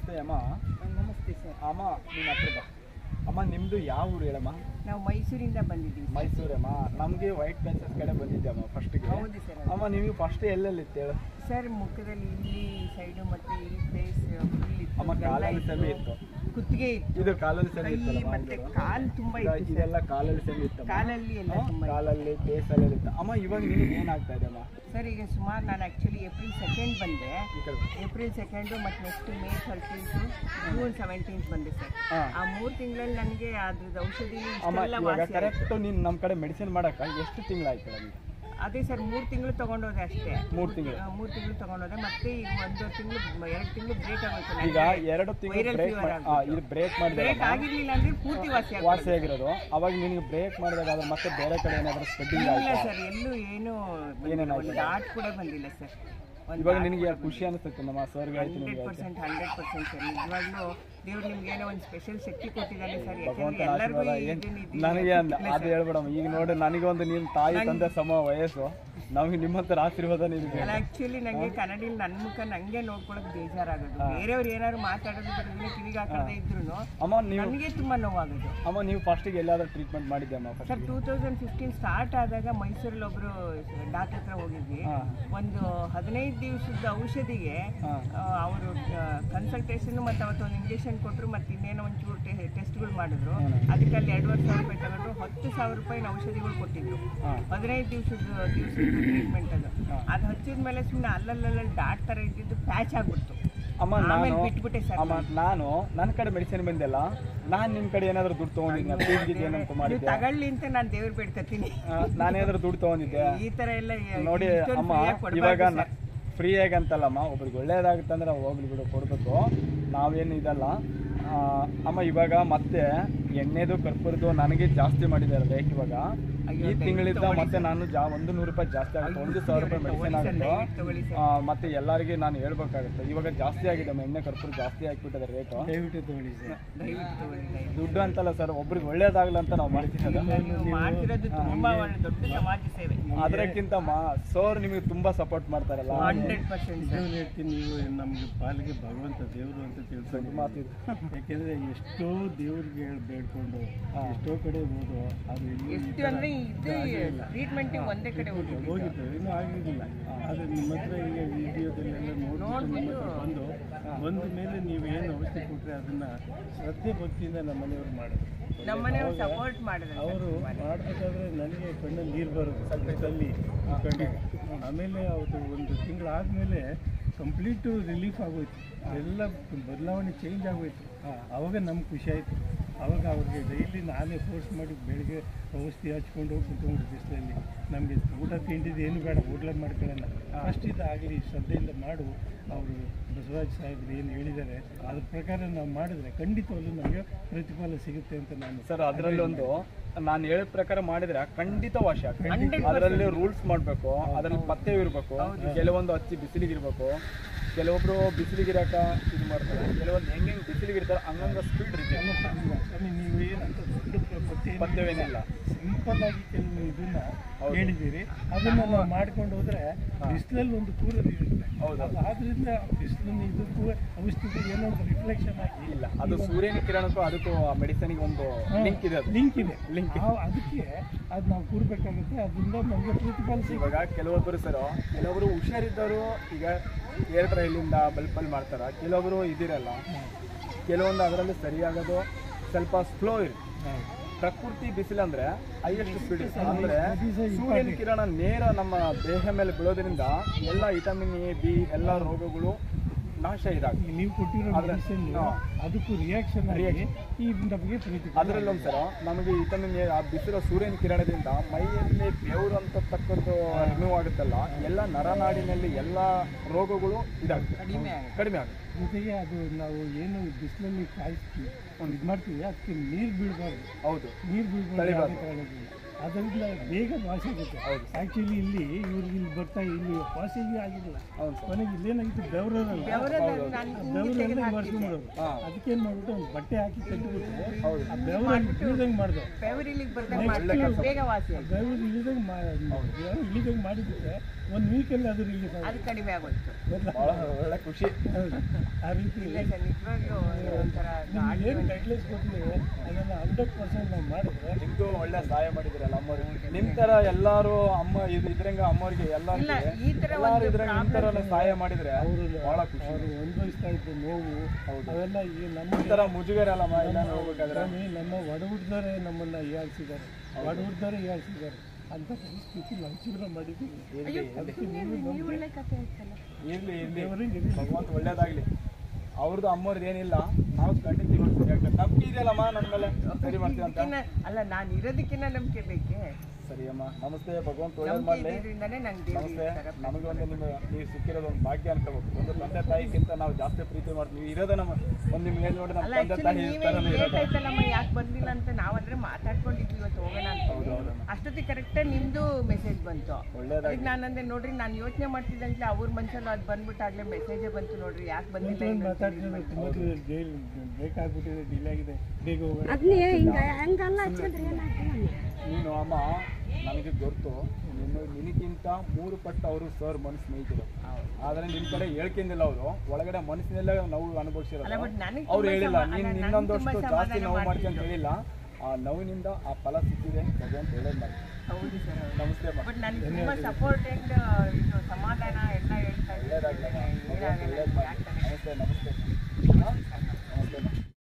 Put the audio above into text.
ನಮಸ್ತೆ ಅಮ್ಮ ನಮಸ್ತೆ ಸರ್ ಅಮ್ಮ ನಿನ್ನ ಹತ್ರ ಬಾ ಅಮ್ಮ ನಿಮ್ಮದು ಯಾವ ಊರು ಹೇಳಮ್ಮ ನಾವು ಮೈಸೂರಿಂದ ಬಂದಿದ್ದೀವಿ ಸರ್. ಮೈಸೂರಮ್ಮ ನಮಗೆ ವೈಟ್ ಪ್ಲೇಸಸ್ ಕಡೆ ಬಂದಿದ್ದೆ ಅಮ್ಮ ಫಸ್ಟ್ಗೆ ಹೌದು ಸರ್ ಅಮ್ಮ ನೀವು ಫಸ್ಟ್ ಎಲ್ಲೆಲ್ಲಿತ್ತು ಹೇಳು ಸರ್ ಮುಖದಲ್ಲಿ ಇಲ್ಲಿ ಸೈಡು ಮತ್ತೆ ಇಲ್ಲಿ ಫೇಸ್ ಅಮ್ಮ ಕಾಲಲ್ಲಿ ಸೆಮಿ ಇತ್ತು ಕುತ್ತಿಗೆ ಇತ್ತು ಇದು ಕಾಲಲ್ಲಿ ಸೆಮಿ ಕೈ ಇತ್ತಲ್ಲ ಮತ್ತೆ ಕಾಲು ತುಂಬಾ ಈಗ ಇತ್ತು ಸರ್. ಇದೆಲ್ಲ ಕಾಲಲ್ಲಿ ಸೆಮಿ ಇತ್ತು ಕಾಲಲ್ಲಿ ಎಲ್ಲ ತುಂಬಾ ಇತ್ತು. ಕಾಲಲ್ಲಿ ಕೇಸಲ್ಲಿ ಇರುತ್ತೆ ಅಮ್ಮ ಇವಾಗ ನಿನಗೆ ಏನಾಗ್ತಾ ಇದೆ ಅಮ್ಮ ಸರ್ ಈಗ ಸುಮಾರು ನಾನು ಆ್ಯಕ್ಚುಲಿ ಏಪ್ರಿಲ್ ಸೆಕೆಂಡ್ ಬಂದೆ ಈ ಕಡೆ ಬಾ. ಏಪ್ರಿಲ್ ಸೆಕೆಂಡು ಮತ್ತು next May thirteenth June seventeenth ಬಂದೆ ಸರ್ ಹಾ. ಆ ಮೂರು ತಿಂಗಳಲ್ಲಿ ನನಗೆ ಅದ್ರದ್ದು ಔಷಧಿ ಅಮ್ಮ ಇಷ್ಟೆಲ್ಲ ಇವಾಗ ವಾಸಿ ಆಯ್ತು. ಕರೆಕ್ಟ್ ನೀನು ನಮ್ಮ ಕಡೆ ಮೆಡಿಸಿನ್ ಮಾಡಕ್ಕೆ ಎಷ್ಟು ತಿಂಗಳಾಯ್ತು ನಮಗೆ ಅದೇ ಸರ್ ಮೂರು ತಿಂಗಳು ತಗೊಂಡೋದೆ ಅಷ್ಟೇ ಮೂರು ತಿಂಗಳು ಆ, ಮೂರು ತಿಂಗಳು ತಗೊಂಡೋದೆ ಮತ್ತೆ ಈಗ ಒಂದೂವರೆ ತಿಂಗಳು ಎರಡು ತಿಂಗಳು ಬ್ರೇಕ್ ಆಗೋಯ್ತು ಈಗ ನನಗೆ. ಎರಡು ತಿಂಗಳು Viral ಬ್ರೇಕ್ fever ಮಾಡಿ ಆಗ್ಬಿಟ್ಟು. ಇದು ಬ್ರೇಕ್ ಮಾಡಿದ್ರೆ ಬ್ರೇಕ್ ಆಗಿರ್ಲಿಲ್ಲ ಅಂದ್ರೆ ಪೂರ್ತಿ ವಾಸಿ ಆಗ್ಬಿಡುತ್ತೆ. ವಾಸಿ ಆಗಿರೋದು ಅವಾಗ ನಿನಗೆ ಬ್ರೇಕ್ ಮಾಡಿದಾಗ ಮತ್ತೆ ಬೇರೆ ಕಡೆ ಏನಾದರೂ ಸ್ವೆಡ್ಡಿಂಗ್ ಇಲ್ಲ ಆಯ್ತಾ ಸರ್ ಎಲ್ಲೂ ಏನು ಏನೇನ್ ಒಂದು ಡಾಟ್ ಕೂಡ ಬಂದಿಲ್ಲ ಸರ್ ಒಂದು ಇವಾಗ ನಿನಗೆ ಖುಷಿ ಅನಿಸುತ್ತೆ ನಮ್ಮ ಸರ್ಗೆ ಆಯ್ತು ಹಂಡ್ರೆಡ್ ನಿಮಗೆ ಪರ್ಸೆಂಟ್ ಹಂಡ್ರೆಡ್ ಪರ್ಸೆಂಟ್ ಸರ್ ನಿಜವಾಗ್ಲೂ ದೇವ್ರು ನಿಮ್ಗೆ ಏನೋ ಒಂದು ಸ್ಪೆಷಲ್ ಶಕ್ತಿ ಕೊಟ್ಟಿದ್ದಾನೆ ಸರ್ ಭಗವಂತನ ಯಾಕಂದ್ರೆ ಎಲ್ಲರಿಗೂ ಆಶೀರ್ವಾದ ಏನ್ ಇದನ್ನ ಇದನ್ನ ನನಗೆ ಅಂದ ಗೊತ್ತಿಲ್ಲ ಅದು ಹೇಳ್ಬೇಡಮ್ಮ ಈಗ ನೋಡಿ ನನಗೊಂದು ನಿನ್ನ ತಾಯಿ ತಂದೆ ಸಮ ವಯಸ್ಸು ನಮಗೆ ನಿಮ್ಮಂತರ ಆಶೀರ್ವಾದ ನಿನಗೆ ಅಲ್ಲ ಆಕ್ಚುಲಿ ನಂಗೆ ಕನ್ನಡಿಲಿ ನನ್ನ ಮುಖ ನಂಗೆ ನೋಡ್ಕೊಳಕ್ ಬೇಜಾರಾಗೋದು ಬೇರೆಯವ್ರು ಏನಾದ್ರು ಮಾತಾಡೋದು ಬರೋದಿಲ್ಲ ಕಿವಿಗೆ ಹಾಕದೇ ಇದ್ರು ಅಮ್ಮ ನೀವು ನನಗೆ ತುಂಬಾ ನೋವಾಗೋದು ಅಮ್ಮ ನೀವು ಫಸ್ಟಿಗೆ ಎಲ್ಲಾದ್ರೂ ಟ್ರೀಟ್ಮೆಂಟ್ ಮಾಡಿದ್ದೆ ಅಮ್ಮ first sir two thousand fifteen start ಆದಾಗ ಮೈಸೂರಲ್ಲಿ ಒಬ್ರು ಡಾಕ್ಟರ್ ಹತ್ರ ಹೋಗಿದ್ವಿ ಹಾ. ಒಂದು ಹದಿನೈದು ದಿವಸದ ಔಷಧಿಗೆ ಹಾ. ಅವರು ಕನ್ಸಲ್ಟೇಷನ್ ಮತ್ತು ಅವತ್ತು ಒಂದು ಇಂಜೆಕ್ಷನ್ ಕೊಟ್ಟರು ಮತ್ತು ಇನ್ನೇನೋ ಒಂಚೂರು ಟೆಸ್ಟ್ಗಳು ಮಾಡಿದ್ರು ಹ್ಮ್. ಅದಕ್ಕೆ ಅಲ್ಲಿ ಎರಡುವರೆ ಸಾವಿರ ರೂಪಾಯಿ ತಗೊಂಡ್ರು ಹತ್ತು ಸಾವಿರ ರೂಪಾಯಿನ ಔಷಧಿಗಳು ಕೊಟ್ಟಿದ್ರು ಹಾ. ಹದಿನೈದು ದಿವಸದ ದಿವಸದ ಟ್ರೀಟ್ಮೆಂಟ್ ಅದು ಹಾ. ಅದು ಹಚ್ಚಿದ ಮೇಲೆ ಸುಮ್ಮನೆ ಅಲ್ಲಲ್ಲಲ್ಲಿ ಡಾಟ್ ಥರ ಇದ್ದಿದ್ದು ಪ್ಯಾಚ್ ಆಗ್ಬಿಡ್ತು ಅಮ್ಮ ಆಮೇಲೆ ನಾನು ಬಿಟ್ಬಿಟ್ಟೆ ಸರ್ ಅಮ್ಮ ನಾನು ನನ್ನ ಕಡೆ ಮೆಡಿಸಿನ್ ಬಂದಿಲ್ಲ ನಾನು ನಿಮ್ಮ ಕಡೆ ಏನಾದರೂ ದುಡ್ಡು ತೊಗೊಂಡಿದ್ದೆ ಫೀಸ್ಗೆ ಏನಂತ ನೀವು ಮಾಡಿದ್ದೆ ತಗೊಳ್ಳಿ ಅಂತ ನಾನು ದೇವ್ರು ಬೇಡ್ಕತ್ತೀನಿ ನಾನೇನಾದ್ರೂ ದುಡ್ಡು ತೊಗೊಂಡಿದ್ದೆ ಈ ತರ ಎಲ್ಲ ನೋಡಿ ಇಷ್ಟೊಂದು ಅಮ್ಮ free ಆಗಿ ಕೊಡ್ಬಾರ್ದು ಇವಾಗ ಸರ್. ಫ್ರೀಯಾಗಿ ಅಂತಲ್ಲಮ್ಮ ಒಬ್ರಿಗೆ ಒಳ್ಳೇದಾಗುತ್ತೆ ಅಂದ್ರೆ ಹೋಗ್ಲಿ ಬಿಡು ಕೊಡಬೇಕು ನಾವೇನು ಇದಲ್ಲ ಆ, ಅಮ್ಮ ಇವಾಗ ಮತ್ತೆ ಎಣ್ಣೆದು ಕರ್ಪೂರದು ನನಗೆ ಜಾಸ್ತಿ ಮಾಡಿದ್ದಾರೆ ರೇಟ್ ಇವಾಗ ಅಯ್ಯೋ, ಈ ತಿಂಗಳಿಂದ ತಗೊಳ್ಳಿ ಮತ್ತೆ ನಾನು ಜಾ ಒಂದು ನೂರು ರೂಪಾಯಿ ಜಾಸ್ತಿ ಆಗುತ್ತೆ ಒಂದು ಸಾವಿರ ರೂಪಾಯಿ ಮೆಡಿಸಿನ್ ಆಗುತ್ತೆ ತಗೊಳ್ಳಿ ಸರ್. ಆ, ಮತ್ತೆ ಎಲ್ಲರಿಗೆ ನಾನು ಹೇಳ್ಬೇಕಾಗುತ್ತೆ ಇವಾಗ ಜಾಸ್ತಿ ಆಗಿದೆ ಅಮ್ಮ, ಎಣ್ಣೆ ಕರ್ಪೂರ ಜಾಸ್ತಿ ಆಗಿಬಿಟ್ಟಿದೆ ರೇಟು ದಯವಿಟ್ಟು ತಗೊಳ್ಳಿ ಸರ್ ದಯವಿಟ್ಟು ತಗೊಳ್ಳಿ, ದಯವಿಟ್ಟು. ದುಡ್ಡು ಅಂತಲ್ಲ ಸರ್ ಒಬ್ರಿಗೆ ಒಳ್ಳೇದಾಗಲ್ಲ ಅಂತ ನಾವು ಮಾಡ್ತಿರೋದು ನೀವು ಮಾಡ್ತಿರೋದು ತುಂಬಾ ಒಳ್ಳೆ ದೊಡ್ಡ ಸಮಾಜ ಸೇವೆ ಅದಕ್ಕಿಂತ ಮಾ ಸರ್ ನಿಮಗೆ ತುಂಬಾ ಸಪೋರ್ಟ್ ಮಾಡ್ತಾರಲ್ಲ ಹಂಡ್ರೆಡ್ ಪರ್ಸೆಂಟ್ ನಿಜವಾಗ್ಲೂ ಹೇಳ್ತೀನಿ ನೀವು ನಮಗೆ ಪಾಲಿಗೆ ಭಗವಂತ ದೇವರು ಅಂತ ದೊಡ್ಡ ತಿಳ್ಕೊಂಡು ಮಾತಿದು ಯಾಕೆಂದ್ರೆ ಎಷ್ಟೋ ದೇವ್ರಿಗೆ ಹೇಳ್- ಬೇಡ್ಕೊಂಡು ಎಷ್ಟೋ ಕಡೆ ಹೋದು ಅದು ಇನ್ನೂ ಈ ಎಷ್ಟು ಥರ ಅಂದ್ರೆ ಇದು ಟ್ರೀಟ್ಮೆಂಟ್ ಒಂದೇ ಕಡೆ ಹೋಗಿದ್ದು ಹೋಗಿತ್ತು ಇನ್ನೂ ಆಗಿರಲಿಲ್ಲ ಆದರೆ ನಿಮ್ಮ ಹತ್ರ ಈಗ ವಿಡಿಯೋದಲ್ಲೆಲ್ಲ ನೋಡ್ಬಿಟ್ಟು ನಿಮ್ಮ ಹತ್ರ ಬಂದು ಬಂದ ಮೇಲೆ ನೀವು ಏನು ಔಷಧಿ ಕೊಟ್ಟರೆ ಅದನ್ನ ಶ್ರದ್ಧೆ ಭಕ್ತಿಯಿಂದ ನಮ್ಮ ಮನೆಯವ್ರು ಮಾಡೋದು ನಮ್ಮನೆಯವ್ರು ಸಪೋರ್ಟ್ ಮಾಡಿದ್ರು ಅವರು ಮಾಡಬೇಕಾದ್ರೆ ನನಗೆ ಕಣ್ಣಲ್ಲಿ ನೀರು ಬರೋದು ಕಣ್ಣಲ್ಲಿ ಕಣ್ಣಿಗೆ ಆಮೇಲೆ ಅವತ್ತು ಒಂದು ತಿಂಗಳಾದ್ಮೇಲೆ ಕಂಪ್ಲೀಟು ರಿಲೀಫ್ ಆಗೋಯ್ತು ಎಲ್ಲ ಬದಲಾವಣೆ ಚೇಂಜ್ ಆಗೋಯ್ತು ಆವಾಗ ನಮ್ಗೆ ಖುಷಿ ಆಯಿತು ಆವಾಗ ಅವ್ರಿಗೆ ಡೈಲಿ ನಾನೇ ಫೋರ್ಸ್ ಮಾಡಿ ಬೆಳಿಗ್ಗೆ ಔಷಧಿ ಹಚ್ಕೊಂಡು ಹೋಗಿ ಕುತ್ಕೊಂಡು ಬಿಸಿಲಲ್ಲಿ ನಮಗೆ ಊಟ ತಿಂಡಿದ್ದು ಏನು ಬೇಡ ಹೋಟ್ಲಲ್ಲಿ ಮಾಡ್ಕೊಳ್ಳೋಣ ಫಸ್ಟ್ ಇದಾಗಲಿ ಶ್ರದ್ಧೆಯಿಂದ ಮಾಡು ಅವರು ಬಸವರಾಜ್ ಸಾಹೇಬ್ರು ಏನು ಹೇಳಿದ್ದಾರೆ ಅದ್ರ ಪ್ರಕಾರ ನಾವು ಮಾಡಿದ್ರೆ ಖಂಡಿತವಾಗ್ಲೂ ನಮಗೆ ಪ್ರತಿಫಲ ಸಿಗುತ್ತೆ ಅಂತ ನಾನು ಸರ್ ಅದರಲ್ಲಿ ಒಂದು ನಾನು ಹೇಳಿದ ಪ್ರಕಾರ ಮಾಡಿದ್ರೆ ಖಂಡಿತ ವಾಸಿ ಆಗ್ತದೆ 100% ಅದರಲ್ಲಿ ರೂಲ್ಸ್ ಮಾಡಬೇಕು ಅದರಲ್ಲಿ ಪತ್ತೆ ಇರಬೇಕು ಕೆಲವೊಂದು ಹಚ್ಚಿ ಬಿಸಿಲಿಗೆ ಇರಬೇಕು ಕೆಲವೊಬ್ರು ಬಿಸಿಲಿಗಿರಕ ಇದು ಮಾಡ್ತಾರೆ ಕೆಲವೊಂದು ಹೆಂಗೆ ಬಿಸಿಲಿಗೆ ಇರ್ತಾರೆ ಹಂಗಂಗ ಸ್ಪೀಡ್ ಇರುತ್ತೆ ಸ್ವಾಮಿ ನೀವು ಏನಂತ ದೊಡ್ಡ ಪತ್ತೆ ಪಥ್ಯವೇನಿಲ್ಲ. ಸಿಂಪಲ್ ಆಗಿ ಕೆಲವು ಇದನ್ನ ಹೌದು. ಹೇಳಿದ್ದೀರಿ ಅದನ್ನ ನಾವು ಮಾಡ್ಕೊಂಡು ಹೋದ್ರೆ ಬಿಸಿಲಲ್ಲಿ ಒಂದು ಕೂರೋದು ಇರುತ್ತೆ ಹೌದು. ಅದು ಆದ್ರಿಂದ ಬಿಸಿಲನ್ನು ಇದಕ್ಕೂ ಔಷಧಿಗೆ ಏನೋ ಒಂದು ರಿಫ್ಲೆಕ್ಷನ್ ಆಗಿ ಇಲ್ಲ ಅದು ಸೂರ್ಯನ ಕಿರಣಕ್ಕೂ ಅದಕ್ಕೂ ಆ ಮೆಡಿಸನ್ಗೆ ಒಂದು ಲಿಂಕ್ ಇದೆ ಅದು ಲಿಂಕ್ ಇದೆ Link ಆ- ಅದಕ್ಕೆ ಅದು ನಾವು ಕೂರ್ಬೇಕಾಗುತ್ತೆ ಅದರಿಂದ ನಮಗೆ ಪ್ರತಿಫಲ ಸಿಗುತ್ತೆ ಇವಾಗ ಕೆಲವೊಬ್ಬರು ಸರ್ ಕೆಲವೊಬ್ರು ಹುಷಾರಿದ್ದವರು ಈಗ ಏರ್ ಇಲ್ಲಿಂದ ಬಲ್ಪಲ್ಲಿ ಮಾಡ್ತಾರೆ ಕೆಲವೊಬ್ರು ಇದಿರಲ್ಲ ಕೆಲವೊಂದು ಅದರಲ್ಲಿ ಸರಿಯಾಗೋದು ಸ್ವಲ್ಪ ಸ್ಲೋ ಇರುತ್ತೆ ಪ್ರಕೃತಿ ಬಿಸಿಲಂದ್ರೆ ಹೈಯೆಸ್ಟ್ ಸ್ಪೀಡ್ ಅಂದ್ರೆ ಸೂರ್ಯನ ಕಿರಣ ನೇರ ನಮ್ಮ ದೇಹ ಮೇಲೆ ಬೀಳೋದ್ರಿಂದ ಎಲ್ಲ ವಿಟಮಿನ್ ಎ ಬಿ ಎಲ್ಲ ರೋಗಗಳು ನಾಶ ಇದಾಗುತ್ತೆ ಈಗ ನೀವು ಕೊಟ್ಟಿರೋ ಆದ್ರೆ- ಮೆಡಿಸಿನ್ ಹಾ. ಅದಕ್ಕೂ ರಿಯಾಕ್ಷನ್ ಆಗಿ ಈ ನಮಗೆ ಪ್ರತಿಫಲ ಅದರಲ್ಲಿ ಒಂದು ಸರ ನಮಗೆ ವಿಟಮಿನ್ ಎ ಆ ಬಿಸಿಲು ಸೂರ್ಯನ ಕಿರಣದಿಂದ ಮೈಯಲ್ಲಿ ಬೆವರು ಅಂತ ತಕ್ಕದ್ದು ರಿಮೂವ್ ಆಗುತ್ತಲ್ಲ ಎಲ್ಲ ನರನಾಡಿನಲ್ಲಿ ಎಲ್ಲ ರೋಗಗಳು ಇದಾಗುತ್ತೆ ಕಡಿಮೆ ಆಗುತ್ತೆ. ಕಡಿಮೆ ಆಗುತ್ತೆ ಜೊತೆಗೆ ಅದು ನಾವು ಏನು ಬಿಸಿಲಲ್ಲಿ ಕಾಯಿಸ್ತೀವಿ ಒಂದು ಇದು ಮಾಡ್ತೀವಿ ಅದಕ್ಕೆ ನೀರು ಬೀಳಬಾರ್ದು ಹೌದು ನೀರು ಬೀಳ್ಬಾರ್ದು ತಳಿಬಾರ್ದು. ಯಾವುದೇ ಕಾರಣಕ್ಕೂ. ಅದರಿಂದ ಬೇಗ ವಾಸಿ ಆಗುತ್ತೆ ಹೌದು. ಆ್ಯಕ್ಚುಲಿ ಇಲ್ಲಿ ಇವ್ರಿಗೆ ಇಲ್ಲಿ ಬರ್ತಾ ಇಲ್ಲಿ ವಾಸಿಗೆ ಆಗಿಲ್ಲ ಹೌದು ಸರ್ ಕೊನೆಗೆ ಇಲ್ಲೇನಾಗಿತ್ತು ಬೆವರಲ್ಲ ಬೆವರಲ್ಲಿ ನಾನು ಹಿಂಗೆ ತೆಗೆದು ಬೆವರಲ್ಲೇ ಹಾಕ್ತಿದ್ದೆ ಮಾಡಿಸ್ಕೊಂಡ್ಬಿಡೋರು ಹಾ. ಅದಕ್ಕೇನು ಮಾಡ್ಬಿಟ್ಟು ಒಂದು ಬಟ್ಟೆ ಹಾಕಿ ಕಟ್ಟಿಬಿಟ್ಟು ಹೌದು ಆ ಬೆವರಲ್ಲಿ ಇಳಿದಂಗೆ ಮಾಡ್ದು ಬೆವರಿಲಿಗೆ ಬರ್ದಂಗೆ ಮಾಡ್ತೀನಿ ಬೇಗ ವಾಸಿ ಆಯ್ತು ಬೆವರು ಇಳಿದಂಗೆ ಬೆವರು ಇಳಿದಂಗೆ ಮಾಡಿಬಿಟ್ರೆ ಒಂದು ವೀಕಲ್ಲಿ ಅದು ರಿಲೀಫ್ ಆಗುತ್ತೆ ಅದು ಕಡಿಮೆ ಆಗೋಯ್ತು ಭಾಳ ಒಳ್ಳೆ ಖುಷಿ ಹೌದು. ಆ ರೀತಿ ಇಲ್ಲ ಸರ್ ನಿಜವಾಗ್ಲೂ ಒಂಥರ ನಿಮ್ಗೆ ಏನು ಗೈಡ್ಲೈನ್ಸ್ ಕೊಟ್ಟಿದೆ ಅದನ್ನು ಹಂಡ್ರೆಡ್ ಪರ್ಸೆಂಟ್ ನಾವು ಮಾಡಿದ್ರೆ ನಿಮ್ದು ಒಳ್ಳೆ ಸಹಾಯ ಮಾಡಿದ್ರಲ್ಲ ಅಮ್ಮವ್ರಿಗೆ ನಿಮ್ ತರ ಎಲ್ಲಾರು ಅಮ್ಮ ಇದು ಇದ್ರಂಗ ಅಮ್ಮವ್ರಿಗೆ ಇಲ್ಲ ಎಲ್ಲಾರು ಈ ತರ ಎಲ್ಲಾರು ಒಂದು ಇದ್ರಂಗ ನಿಮ್ ತರ ಎಲ್ಲ ಸಹಾಯ ಮಾಡಿದ್ರೆ ಅವರು ಬಹಳ ಖುಷಿ ಅವರು ಅನುಭವಿಸ್ತಾ ಇದ್ದ ನೋವು ಹೌದು. ಅವೆಲ್ಲ ಈ ನಮ್ಮ ಈ ತರ ಮುಜುಗರ ಅಲ್ಲಮ್ಮ ಇಲ್ಲ ಹೋಗ್ಬೇಕಾದ್ರೆ ಸ್ವಾಮಿ, ನಮ್ಮ ಒಡಹುಟ್ಟಿದವರೇ ನಮ್ಮನ್ನ ಹೀಯಾಳಿಸಿದ್ದಾರೆ ಒಡಹುಟ್ಟಿದವರೇ ಹೀಯಾಳಿಸಿದ್ದಾರೆ ಅಂತ ಪರಿಸ್ಥಿತಿ ನಾವು ಜೀವನ ಮಾಡಿದ್ದೀವಿ ಇರ್ಲಿ ಅದಕ್ಕೆ ನೀವು ನಮ್ಗೆ ಇರ್ಲಿ ಇರ್ಲಿ ದೇವರಿಗೆ ಇರ್ಲಿ. ಭಗವಂತ ಒಳ್ಳೇದಾಗ್ಲಿ ಅವ್ರದ್ದು ಅಮ್ಮವ್ರದ್ದು ಏನಿಲ್ಲ ನಾವು ಖಂಡಿತ ಇವತ್ತು ಸರಿ ಆಗ್ತದೆ ನಂಬಿಕೆ ಇದೆಯಲ್ಲಮ್ಮ ನನ್ನ ಮೇಲೆ ಸರಿ ಮಾಡ್ತೀವಿ ಅಂತ ಇದಕ್ಕಿನ್ನ- ಅಲ್ಲ ನಾನು ಇರೋದಕ್ಕಿಂತ ನಂಬಿಕೆ ಬೇಕೇ ಸರಿ ಅಮ್ಮ ನಮಸ್ತೆ ಭಗವಂತ ಒಳ್ಳೇದು ನಂಬಿಕೆ ಮಾಡಲಿ ಇದ್ರಿಂದಾನೇ ನಂಗೆ ನಮಸ್ತೆ ದೇವ್ರಿಗೆ ಇಷ್ಟ. ನಮಗೆ ಒಂದು ನಿಮ್ಮ ನೀವು ಸಿಕ್ಕಿರೋದು ಒಂದು ಭಾಗ್ಯ ಅನ್ಕೋಬೇಕು ಒಂದು ತಂದೆ ತಾಯಿಗಿಂತ ನಾವು ಜಾಸ್ತಿ ಪ್ರೀತಿ ಮಾಡ್ತೀವಿ ನೀವು ಇರೋದೇ ನಮ್ಮ ಒಂದು ನಿಮ್ಮ ಏನ್ ನೋಡಿ ನಮ್ಮ ಅಲ್ಲ ತಂದೆ ಆಕ್ಚುಲಿ ತಾಯಿ ನೀವೇ ಇರ್ತಾರಲ್ಲ ಲೇಟ್ ಇರೋದು ಆಯ್ತಲ್ಲಮ್ಮ ಯಾಕೆ ಬಂದಿಲ್ಲ ಅಂತ ನಾವಂದ್ರೆ ಮಾತಾಡ್ಕೊಂಡಿದ್ವಿ ಇವತ್ತು ಹೋಗೋಣ ಅಂತ ಹೌದು ಹೌದು ಅಷ್ಟೊತ್ತಿಗೆ ಕರೆಕ್ಟಾಗಿ ನಿಮ್ದು ಮೆಸೇಜ್ ಬಂತು ಒಳ್ಳೇದಾಗಿ ಅದಕ್ಕೆ ನಾನಂದ್ರೆ ನೋಡ್ರಿ ನಾನು ಯೋಚನೆ ಮಾಡ್ತಿದ್ದಂಗೆ ಅವ್ರ ಮನ್ಸಲ್ಲಿ ಅದು ಬಂದ್ಬಿಟ್ಟಾಗ್ಲೇ ಮೆಸೇಜೇ ಬಂತು ನೋಡ್ರಿ ಯಾಕೆ ಬಂದಿಲ್ಲ ನಿಂತ್ಕೊಂಡು ಇನ್ನು ಅಂತ ಹೇಳಿ. ಮಾತಾಡ್ತಿದ್ರೆ ತುಂಬ ಜೈಲ್ ಬೇಕಾಗ್ಬಿಟ್ಟಿದೆ ಡಿಲೇ ಆಗಿದೆ ಬೇಗ ಹೋಗೋಣ ಅದ್ನೇ ಹಿಂಗ ಹಂಗಲ್ಲ ಹಚ್ಕೊಂಡ್ರೆ ಏನಾಗ್ತದೆ ನೀನು ಅಮ್ಮ ನನಗೆ ಗೊತ್ತು ನೀನು ನಿನಗಿಂತ ಮೂರು ಪಟ್ಟು ಅವರು ಸರ್ ಮನಸ್ಸು ಸ್ನೇಹಿತರು ಆದರೆ ನಿನ್ನ ಕಡೆ ಹೇಳ್ಕೊಂಡಿಲ್ಲ ಅವರು ಒಳಗಡೆ ಮನಸ್ಸಿನಲ್ಲೇ ನೋವು ಅಲ್ಲ ಅನುಭವಿಸಿರೋದು ಬಟ್ ನನಗೆ ಅವ್ರು ಹೇಳಿಲ್ಲ ಅಲ್ಲ, ನೀನು ನಂಗೆ ಇನ್ನೊಂದಷ್ಟು ತುಂಬಾ ಜಾಸ್ತಿ ಸಮಾಧಾನ ನೋವು ಮಾಡ್ಕೊಂತ ಮಾಡ್ತಿದ್ರು. ಹೇಳಿಲ್ಲ ಆ ನೋವಿನಿಂದ ಆ ಫಲ ಸಿಕ್ಕಿದೆ ಭಗವಂತ ಒಳ್ಳೇದು ಮಾಡಿ ಹೌದು ಸರ್ ನಮಸ್ತೆ ಅಮ್ಮ ಬಟ್ ನನಗೆ ತುಂಬಾ ಸಪೋರ್ಟ್ ಅಂಡ್ ಇದು ಸಮಾಧಾನ ಎಲ್ಲ ಹೇಳ್ತಾ ಒಳ್ಳೇದಾಗ್ಲಿ ಅಮ್ಮ. ಇದ್ದಾರೆ ಭಗವಂತ ಏನಾಗಲ್ಲ ಒಳ್ಳೇದು ಮಾಡಿ ಯಾಕೆ ನಮಸ್ತೆ ನಮಸ್ತೆ ಹಾ?